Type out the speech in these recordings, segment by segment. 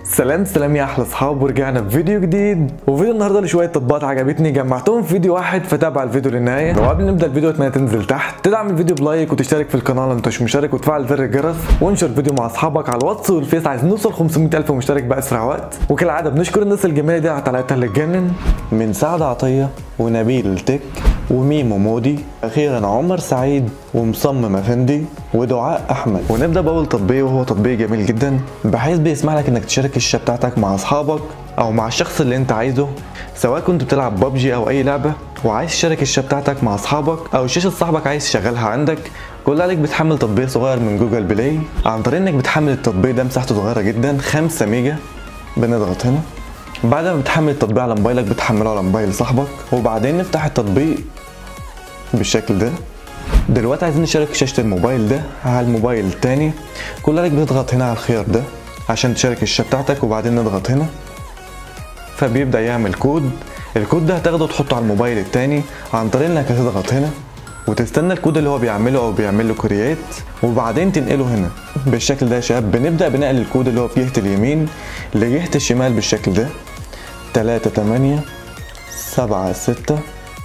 سلام سلام يا احلى اصحاب ورجعنا بفيديو جديد وفيديو النهارده لشويه تطبيقات عجبتني جمعتهم في فيديو واحد فتابع الفيديو للنهايه وقبل ما نبدا الفيديو اتمنى تنزل تحت تدعم الفيديو بلايك وتشترك في القناه لو انت مش مشترك وتفعل زر الجرس وانشر الفيديو مع اصحابك على الواتس والفيس عايزين نوصل 500 الف مشترك باسرع وقت وكالعاده بنشكر الناس الجميله دي على تعليقاتها اللي تجنن من سعد عطيه ونبيل التك وميمو مودي اخيرا عمر سعيد ومصمم افندي ودعاء احمد ونبدا باول تطبيق وهو تطبيق جميل جدا بحيث بيسمح لك انك تشارك الشاشه بتاعتك مع اصحابك او مع الشخص اللي انت عايزه سواء كنت بتلعب ببجي او اي لعبه وعايز تشارك الشاشه بتاعتك مع اصحابك او شاشه صاحبك عايز تشغلها عندك كل عليك بتحمل تطبيق صغير من جوجل بلاي عن طريق انك بتحمل التطبيق ده مساحته صغيره جدا 5 ميجا بنضغط هنا بعد ما بتحمل التطبيق على موبايلك بتحمله على موبايل صاحبك وبعدين نفتح التطبيق بالشكل ده دلوقتي عايزين نشارك شاشة الموبايل ده على الموبايل التاني كل عليك بتضغط هنا على الخيار ده عشان تشارك الشاشة بتاعتك وبعدين نضغط هنا فبيبدأ يعمل كود الكود ده هتاخده وتحطه على الموبايل التاني عن طريق انك هتضغط هنا وتستنى الكود اللي هو بيعمله او بيعمل له كرييت وبعدين تنقله هنا بالشكل ده يا شباب بنبدأ بنقل الكود اللي هو في جهة اليمين لجهة الشمال بالشكل ده 3 8 7 6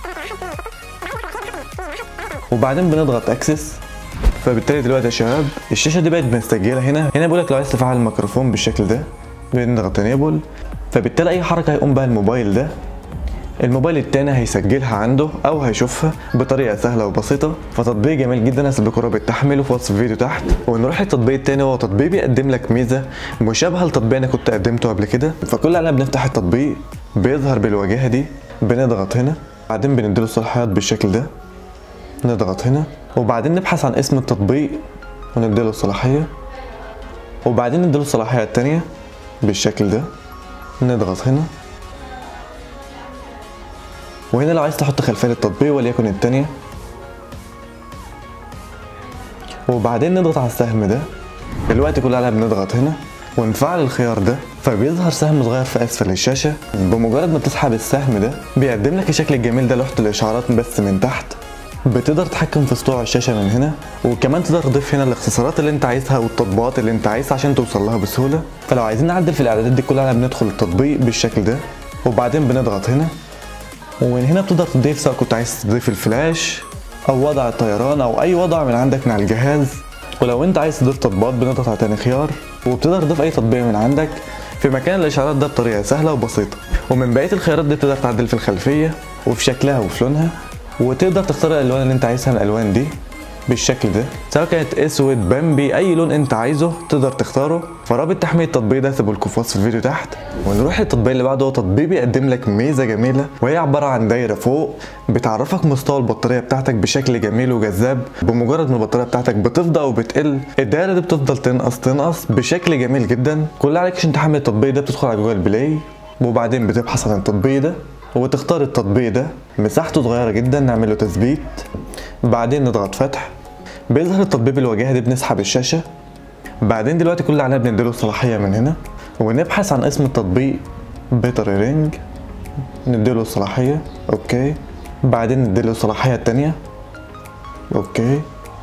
وبعدين بنضغط اكسس فبالتالي دلوقتي يا شباب الشاشه دي بقت مستجله هنا هنا بيقول لك لو عايز تفعل الميكروفون بالشكل ده بنضغط انيبل فبالتالي اي حركه هيقوم بها الموبايل ده الموبايل التاني هيسجلها عنده او هيشوفها بطريقه سهله وبسيطه فتطبيق جميل جدا اسيب رابط تحميله في وصف الفيديو تحت ونروح للتطبيق التاني وهو تطبيق بيقدم لك ميزه مشابهه لتطبيق انا كنت قدمته قبل كده فكل علينا بنفتح التطبيق بيظهر بالواجهه دي بنضغط هنا بعدين بنديله الصلاحيات بالشكل ده نضغط هنا وبعدين نبحث عن اسم التطبيق ونديله الصلاحية وبعدين نديله الصلاحية التانية بالشكل ده نضغط هنا وهنا لو عايز تحط خلفية للتطبيق وليكن التانية وبعدين نضغط على السهم ده دلوقتي كل عليها بنضغط هنا ونفعل الخيار ده فبيظهر سهم صغير في اسفل الشاشه بمجرد ما تسحب السهم ده بيقدم لك الشكل الجميل ده لوحه الاشعارات بس من تحت بتقدر تتحكم في سطوع الشاشه من هنا وكمان تقدر تضيف هنا الاختصارات اللي انت عايزها والتطبيقات اللي انت عايزها عشان توصل لها بسهوله فلو عايزين نعدل في الاعدادات دي كلها بندخل التطبيق بالشكل ده وبعدين بنضغط هنا ومن هنا بتقدر تضيف سواء كنت عايز تضيف الفلاش او وضع الطيران او اي وضع من عندك من على الجهاز ولو انت عايز تضيف تطبيقات بنضغط على تاني خيار وبتقدر تضيف اي تطبيق من عندك في مكان الاشعارات ده بطريقه سهله وبسيطه ومن بقيه الخيارات دي بتقدر تعدل في الخلفيه وفي شكلها وفي لونها وتقدر تختار الالوان اللي انت عايزها من الالوان دي بالشكل ده سواء كانت اسود بامبي اي لون انت عايزه تقدر تختاره فرابط تحميل التطبيق ده سيبه لكم في وصف الفيديو تحت ونروح للتطبيق اللي بعده هو تطبيق بيقدم لك ميزه جميله وهي عباره عن دايره فوق بتعرفك مستوى البطاريه بتاعتك بشكل جميل وجذاب بمجرد ما البطاريه بتاعتك بتفضى او بتقل الدايره دي بتفضل تنقص تنقص بشكل جميل جدا كل عليك عشان تحمل التطبيق ده بتدخل على جوجل بلاي وبعدين بتبحث عن التطبيق ده وتختار التطبيق ده مساحته صغيرة جدا نعمل له تثبيت بعدين نضغط فتح بيظهر التطبيق بالواجهة دي بنسحب الشاشة بعدين دلوقتي كل اللي علينا بنديله الصلاحية من هنا ونبحث عن اسم التطبيق بيتر رينج نديله الصلاحية اوكي بعدين نديله الصلاحية التانية اوكي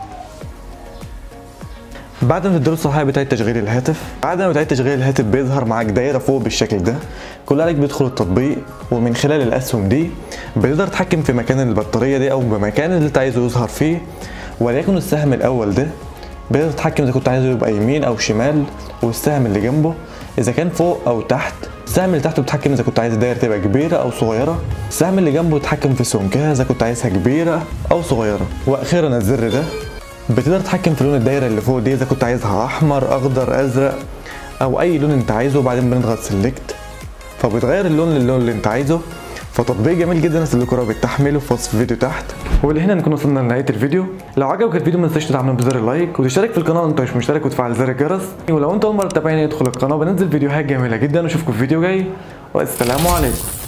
بعد ما تديله الصلاحيه بتاعت تشغيل الهاتف بعد ما بتاعت تشغيل الهاتف بيظهر معاك دايره فوق بالشكل ده كل عليك بيدخل التطبيق ومن خلال الاسهم دي بتقدر تتحكم في مكان البطاريه دي او بمكان اللي انت عايزه يظهر فيه وليكن السهم الاول ده بتقدر تتحكم اذا كنت عايزه يبقى يمين او شمال والسهم اللي جنبه اذا كان فوق او تحت السهم اللي تحته بتتحكم اذا كنت عايز الدايره تبقى كبيره او صغيره السهم اللي جنبه بيتحكم في سمكها اذا كنت عايزها كبيره او صغيره واخيرا الزر ده بتقدر تتحكم في لون الدايره اللي فوق دي اذا كنت عايزها احمر اخضر ازرق او اي لون انت عايزه وبعدين بنضغط سيلكت فبتغير اللون للون اللي انت عايزه فتطبيق جميل جدا اسيب لكم رابط تحميله في وصف الفيديو تحت ولهنا نكون وصلنا لنهايه الفيديو لو عجبك الفيديو ما تنساش تدعمنا بزر اللايك وتشترك في القناه لو انت مش مشترك وتفعل زر الجرس ولو انت اول مره تتابعني ادخل القناه بنزل فيديوهات جميله جدا واشوفكم في فيديو جاي والسلام عليكم